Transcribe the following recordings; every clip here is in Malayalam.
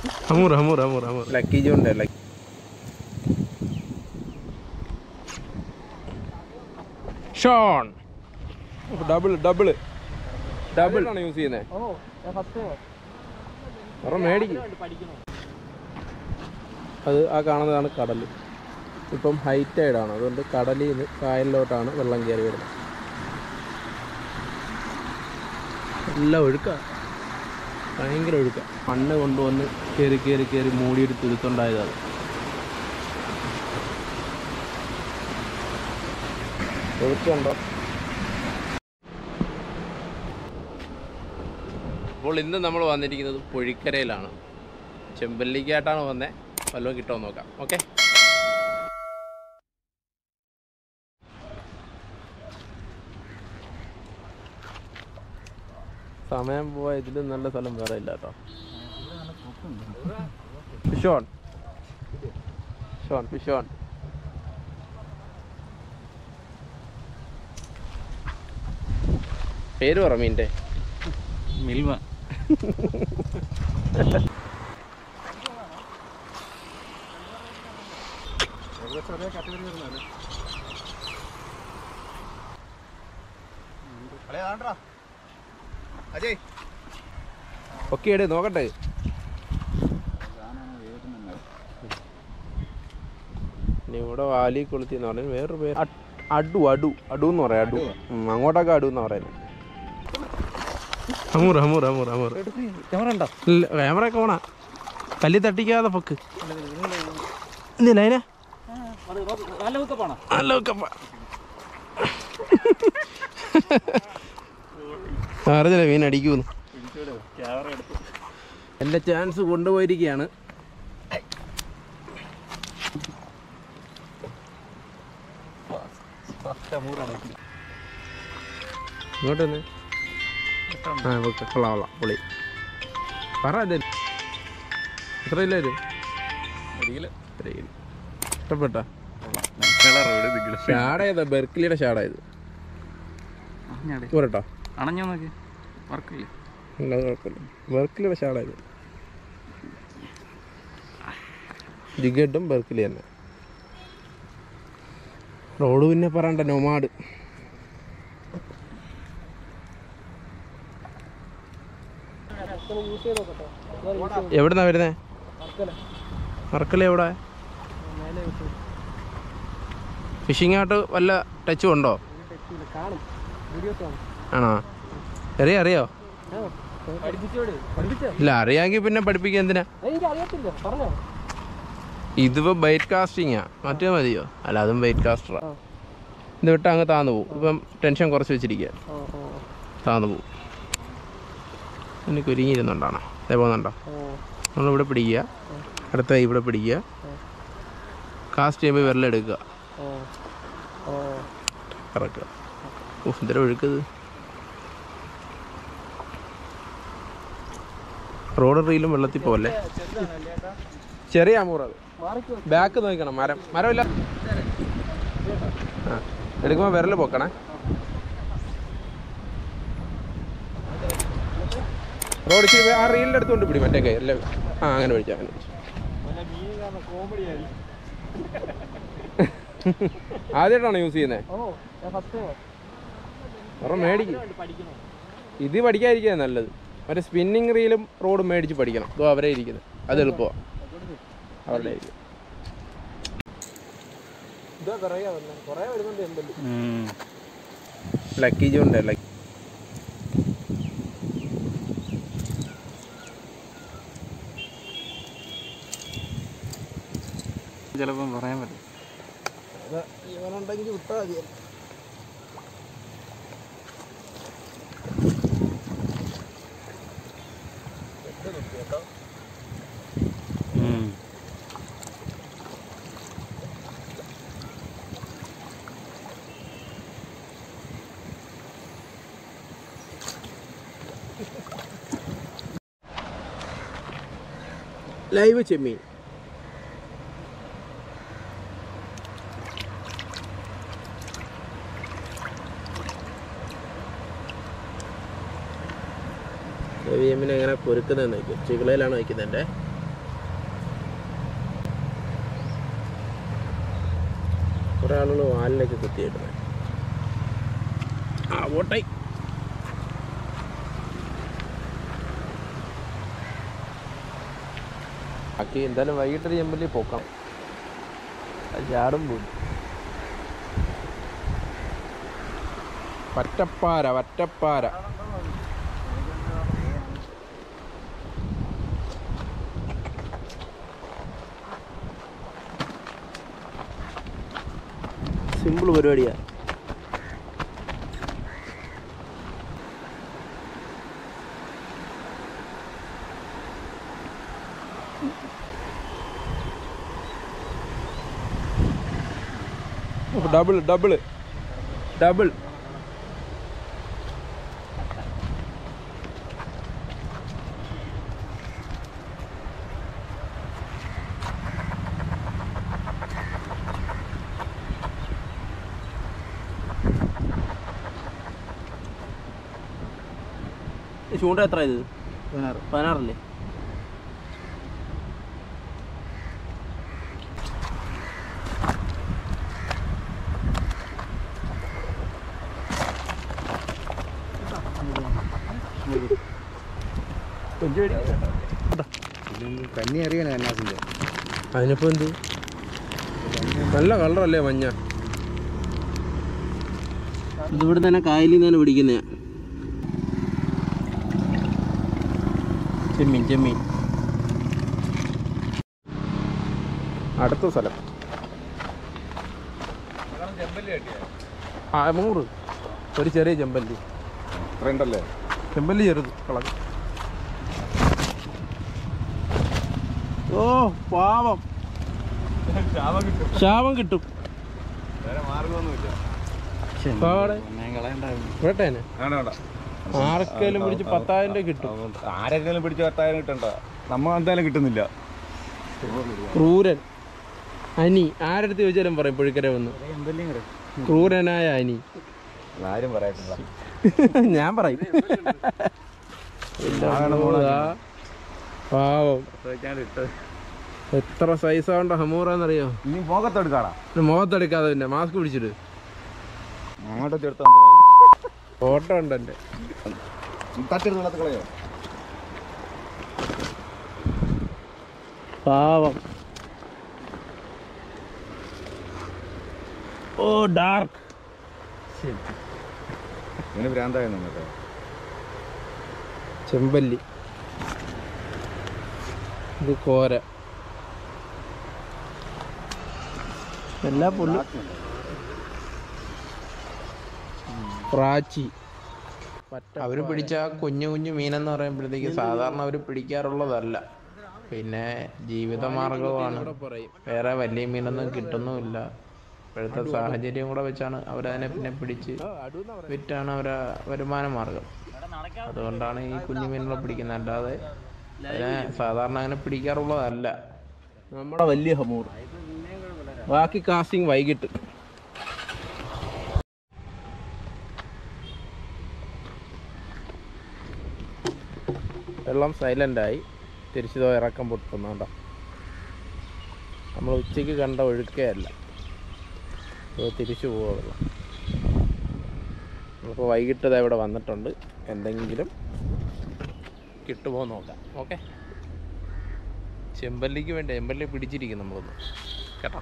ഹമൂർ ഹമൂർ ഹമൂർ ഹമൂർ lucky John lucky John double double double ആണ് യൂസ് ചെയ്യുന്നത് ഒരെണ്ണം മേടിക്കും അത് ആ കാണുന്നതാണ് കടൽ ഇപ്പം ഹൈ ടൈഡാണ് അതുകൊണ്ട് കടലിൽ നിന്ന് കായലിലോട്ടാണ് വെള്ളം കയറി വരുന്നത് എല്ലാം ഒഴുക്ക ഭയങ്കര ഒഴുക്ക മണ്ണ് കൊണ്ടുവന്ന് കയറി കയറി കയറി മൂടിയൊരു തുരുത്തുണ്ടായതാണ് ഒഴുക്കുണ്ടോ അപ്പോൾ ഇന്ന് നമ്മൾ വന്നിരിക്കുന്നത് പൊഴിക്കരയിലാണ് ചെമ്പല്ലിക്കായിട്ടാണ് വന്നത് വല്ലതും കിട്ടുമോ നോക്കാം ഓക്കെ സമയം പോവാ ഇതിലും നല്ല സ്ഥലം വേറെ ഇല്ല കേട്ടോ ഫിഷോൺ ഷോൺ ഫിഷോൺ പേര് പറ മീൻ്റെ മിൽമ അജയ് ഒക്കെ ഇട് നോക്കട്ടെ ഇനി ഇവിടെ വാലി കൊളുത്തി എന്ന് പറയുന്നത് വേറൊരു പേര് അ- അടു അടു അടു എന്ന് പറയാം അടു ഉം, അങ്ങോട്ടൊക്കെ അടു എന്ന് പറയുന്നത് ഹമൂർ ഹമൂർ ഹമൂർ ഹമൂർ ക്യാമറ ഉണ്ടോ ഇല്ല ക്യാമറ ഒക്കെ ഓണാ കല്ലി തട്ടിക്കാതെ പൊക്ക് ഇല്ല അതിനെ നല്ല ബുക്കപ്പാണോ നല്ല വെക്കപ്പ അറിഞ്ഞില്ല മീൻ അടിക്കുന്നു ക്യാമറ എടുത്തു എൻ്റെ ചാൻസ് കൊണ്ടുപോയിരിക്കുകയാണ് ഇങ്ങോട്ട് വന്നേ ആ ഓക്കെ കൊള്ളാം കൊള്ളാം പൊളി പറ ഇത് എത്ര ഇല്ല ഇത് ഒരു കിലോ ഒരു കിലോ ഇഷ്ടപ്പെട്ട കളറോട് നിൽക്കണം ഷാഡ ഏതാ ബെർക്കിലിയുടെ ഷാഡ ഇത് അണഞ്ഞാടെ പോരട്ടോ അണഞ്ഞോ നോക്കി വർക്കില്ലേ ഇല്ല, അത് കുഴപ്പമില്ല ബെർക്കിലിയുടെ ഷാഡ ഇത് ജിഗഡും ബെർക്കിലി തന്നെ റോഡ് പിന്നെ പറയണ്ട നൊമാഡ് എവിടുന്നാ വരുന്നേ മറക്കല എവിടെ ഫിഷിംഗ് ആയിട്ട് വല്ല ടച്ചും ഉണ്ടോ ആണോ അറിയോ അറിയോ ഇല്ല അറിയാമെങ്കിൽ പിന്നെ പഠിപ്പിക്കുക എന്തിനാ ഇതിപ്പോ ബൈറ്റ് കാസ്റ്റിങ്ങാ മറ്റേ മതിയോ അല്ല അതും ബൈറ്റ് കാസ്റ്ററാ ഇത് വിട്ട് അങ്ങ് താന്നു പോകും ഇപ്പം ടെൻഷൻ കുറച്ച് വെച്ചിരിക്കുക താന്നു പോകും എനിക്ക് ഒരുങ്ങിയിരുന്നുണ്ടാണോ അതേ പോകുന്നുണ്ടോ നമ്മളിവിടെ പിടിക്കുക അടുത്ത കൈ ഇവിടെ പിടിക്കുക കാസ്റ്റ് ചെയ്യുമ്പോൾ വിരലം എടുക്കുക ഇറക്കുക ഓ ഇതിലെ ഒഴുക്കത് റോഡ് റീലും വെള്ളത്തിൽ പോവല്ലേ ചെറിയ അമൂർ അത് ബാക്ക് നോക്കണം മരം മരമില്ല ആ എടുക്കുമ്പോൾ വിരൽ പൊക്കണേ റോഡ് ഇച്ചിരി ആ റീലിൻ്റെ അടുത്തോണ്ട് പിടി മറ്റേ കൈ അല്ലേ ആ അങ്ങനെ പിടിച്ചു അങ്ങനെ പിടിച്ചു ആദ്യമായിട്ടാണോ യൂസ് ചെയ്യുന്നത് ഒരെണ്ണം മേടിക്കും ഇത് പഠിക്കാതിരിക്കുക നല്ലത് മറ്റേ സ്പിന്നിങ് റീലും റോഡും മേടിച്ച് പഠിക്കണം ഇതോ അവരെ ഇരിക്കുന്നത് അത് എളുപ്പമാണ് അവരുടെ ആയിരിക്കും ലക്കി ജോണ്ട് ലക്കി ചിലപ്പം പറയാൻ പറ്റും ഇവനുണ്ടെങ്കിൽ വിട്ടാൽ മതി ലൈവ് ചെമ്മീൻ വി എമ്മിനെ എങ്ങനെ പൊരുക്കുന്നതെന്ന് വയ്ക്കും ചികളയിലാണ് വയ്ക്കുന്നത് എൻ്റെ കുറേ ആളുകൾ വാലിലേക്ക് കുത്തിയിടുന്നത് ആ ഓട്ടായി ബാക്കി എന്തായാലും വൈകിട്ടൊരു ചെമ്പല്ലി പൊക്കണം അത് ചാടും പോയി വറ്റപ്പാര വറ്റപ്പാര സിമ്പിൾ പരിപാടിയാ ഡബിൾ ഡബിൾ ഡബിൾ ചൂണ്ട എത്ര ഇത് പതിനാറ് പതിനാറല്ലേ കന്നി അറിയണേ എന്നാസിന്റെ അതിനിപ്പോ എന്ത് നല്ല കളറല്ലേ മഞ്ഞ ഇതിവിടെ തന്നെ കായലിൽ നിന്ന് തന്നെ പിടിക്കുന്നയാ ചെമ്മീൻ ചെമ്മീൻ അടുത്ത സ്ഥലം ആ നൂറ് ഒരു ചെറിയ ചെമ്പല്ലി ഫ്രണ്ടല്ലേ ചെമ്പല്ലി ചെറുത് കളഞ്ഞു ഓ പാവം ശാപം കിട്ടും വേറെ മാർഗമൊന്നുമില്ല പാടെ ഞാൻ കളയണ്ടായിരുന്നു കേട്ടേനെ വേണ്ട വേണ്ട ആർക്കേലും പിടിച്ച് പത്തായിരം രൂപ കിട്ടും ആരെങ്കിലും പിടിച്ച് പത്തായിരം കിട്ടണ്ട നമ്മ എന്തായാലും കിട്ടുന്നില്ല ക്രൂരൻ അനി ആരടുത്ത് ചോദിച്ചാലും പറയും പുഴിക്കര വന്ന് ക്രൂരനായ അനി ആരും പറയത്തില്ല ഞാൻ പറയും എന്റെ മോളാ. പാവം എത്ര സൈസാണ്ട ഹമൂറാന്നറിയോ ഇനി മുഖത്തെടുക്കാടാ പിന്നെ മുഖത്തെടുക്കാതെ പിന്നെ മാസ്ക് പിടിച്ചിട്ട് അങ്ങോട്ട് ചേർത്താ ഫോട്ടോ ഉണ്ട് എൻ്റെ തട്ടിരുന്ന് വെള്ളത്തിൽ കളയോ പാവം ഓ ഡാർക്ക് ഇങ്ങനെ ഭ്രാന്തായിരുന്നു കേട്ടോ ചെമ്പല്ലി ഇത് കോര എല്ലാ പുല്ല് പ്രാച്ചി അവർ പിടിച്ച കുഞ്ഞു കുഞ്ഞു മീനെന്ന് പറയുമ്പോഴത്തേക്ക് സാധാരണ അവർ പിടിക്കാറുള്ളതല്ല പിന്നെ ജീവിതമാർഗവുമാണ് വേറെ വലിയ മീനൊന്നും കിട്ടുന്നുമില്ല ഇപ്പോഴത്തെ സാഹചര്യം കൂടെ വെച്ചാണ് അവരതിനെ പിന്നെ പിടിച്ച് വിറ്റാണ് അവരെ വരുമാന മാർഗം അതുകൊണ്ടാണ് ഈ കുഞ്ഞു മീനുകളെ പിടിക്കുന്നത് അല്ലാതെ അതിനെ സാധാരണ അങ്ങനെ പിടിക്കാറുള്ളതല്ല നമ്മുടെ വലിയ ഹമൂർ ബാക്കി കാസ്റ്റിംഗ് വൈകിട്ട് വെള്ളം സൈലൻ്റ് ആയി തിരിച്ചു ഇറക്കം പൊട്ടുന്നുണ്ടോ നമ്മൾ ഉച്ചയ്ക്ക് കണ്ട ഒഴുക്കേ അല്ല ഇത് തിരിച്ചു പോവുക വെള്ളം നമുക്ക് വൈകിട്ട് ഇതാ ഇവിടെ വന്നിട്ടുണ്ട് എന്തെങ്കിലും കിട്ടുമോ എന്ന് നോക്കാം ഓക്കെ ചെമ്പല്ലിക്ക് വേണ്ടി ചെമ്പല്ലി പിടിച്ചിരിക്കും നമ്മളൊന്ന് കേട്ടോ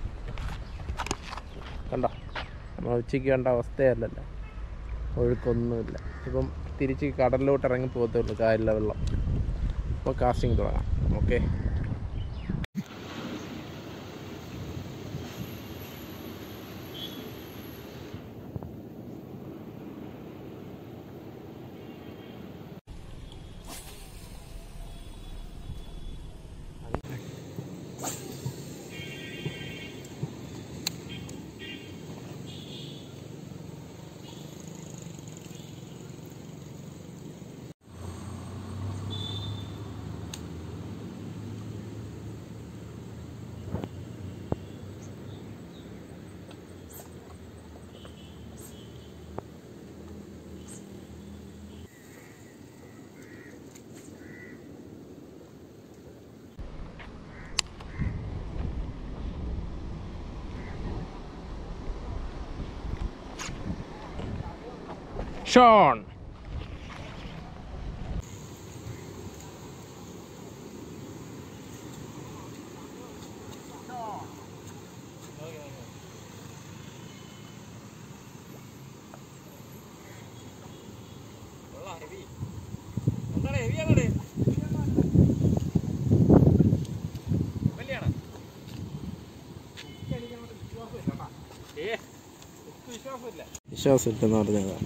കണ്ടോ നമ്മൾ ഉച്ചയ്ക്ക് കണ്ട അവസ്ഥയല്ലല്ലോ ഒഴുക്കൊന്നുമില്ല ഇപ്പം തിരിച്ച് കടലിലോട്ട് ഇറങ്ങി പോകത്തേ ഉള്ളൂ കായലിലെ വെള്ളം അപ്പോൾ കാസ്റ്റിംഗ് തുടങ്ങാം ഓക്കെ ആക്ഷൻ വിശ്വാസമില്ലെന്ന് പറഞ്ഞതാണ്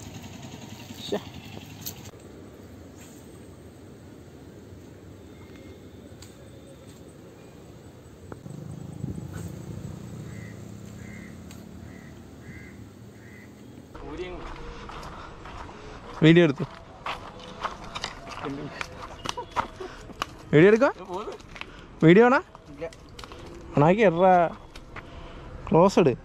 വീഡിയോ എടുത്തു വീഡിയോ എടുക്ക വീഡിയോ ആണാ ആണാക്കി എറാ ക്ലോസ് ഇട്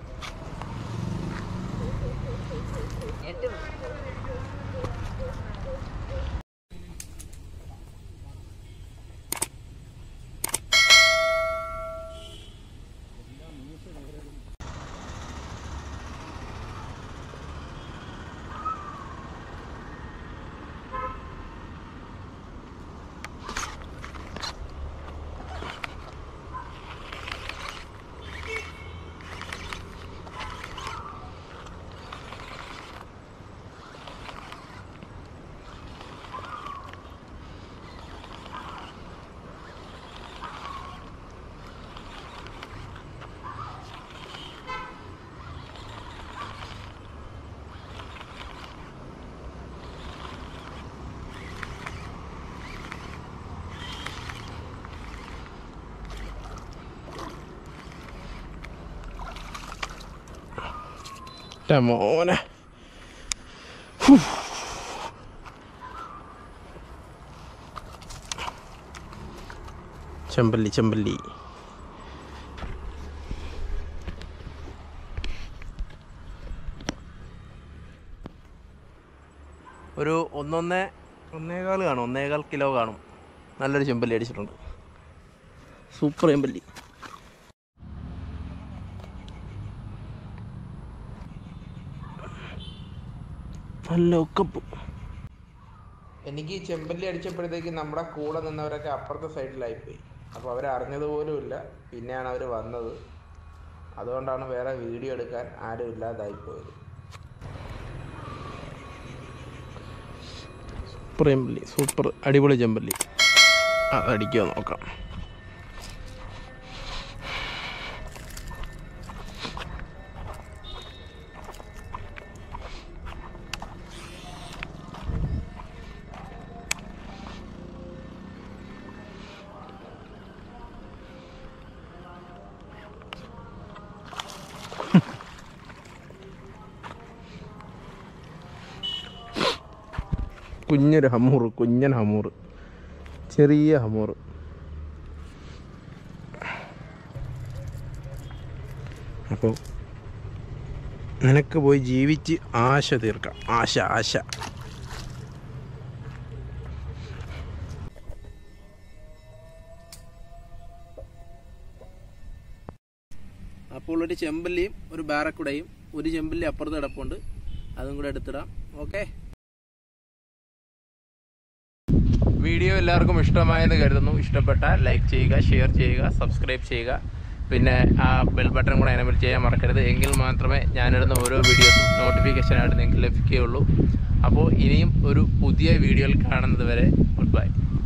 എൻ്റെ മോനെ ഹൂ. ചെമ്പല്ലി ചെമ്പല്ലി ഒരു ഒന്നൊന്നേ ഒന്നേകാൽ കാണും ഒന്നേകാൽ കിലോ കാണും നല്ലൊരു ചെമ്പല്ലി അടിച്ചിട്ടുണ്ട് സൂപ്പർ ചെമ്പല്ലി നല്ല ഒക്കപ്പ് എനിക്ക് ഈ ചെമ്പല്ലി അടിച്ചപ്പോഴത്തേക്ക് നമ്മുടെ കൂടെ നിന്നവരൊക്കെ അപ്പുറത്തെ സൈഡിലായിപ്പോയി അപ്പോൾ അവർ അറിഞ്ഞതുപോലുമില്ല പിന്നെയാണ് അവർ വന്നത് അതുകൊണ്ടാണ് വേറെ വീഡിയോ എടുക്കാൻ ആരും ഇല്ലാതായിപ്പോയത് സൂപ്പർ ചെമ്പല്ലി സൂപ്പർ അടിപൊളി ചെമ്പല്ലി അതടിക്കുമോ നോക്കാം കുഞ്ഞൊരു ഹമൂർ കുഞ്ഞൻ ഹമൂർ ചെറിയ ഹമൂർ അപ്പോൾ നിനക്ക് പോയി ജീവിച്ച് ആശ തീർക്കാം ആശ ആശ അപ്പോൾ ഒരു ചെമ്പല്ലിയും ഒരു ബാരക്കുടയും ഒരു ചെമ്പല്ലി അപ്പുറത്ത് കിടപ്പുണ്ട് അതും കൂടെ എടുത്തിടാം ഓക്കെ വീഡിയോ എല്ലാവർക്കും ഇഷ്ടമായെന്ന് കരുതുന്നു ഇഷ്ടപ്പെട്ടാൽ ലൈക്ക് ചെയ്യുക ഷെയർ ചെയ്യുക സബ്സ്ക്രൈബ് ചെയ്യുക പിന്നെ ആ ബെൽ ബട്ടൺ കൂടെ എനബിൾ ചെയ്യാൻ മറക്കരുത് എങ്കിൽ മാത്രമേ ഞാനിടുന്ന ഓരോ വീഡിയോസും നോട്ടിഫിക്കേഷനായിട്ട് നിങ്ങൾക്ക് ലഭിക്കുകയുള്ളൂ അപ്പോൾ ഇനിയും ഒരു പുതിയ വീഡിയോയിൽ കാണുന്നത് വരെ ഗുഡ് ബൈ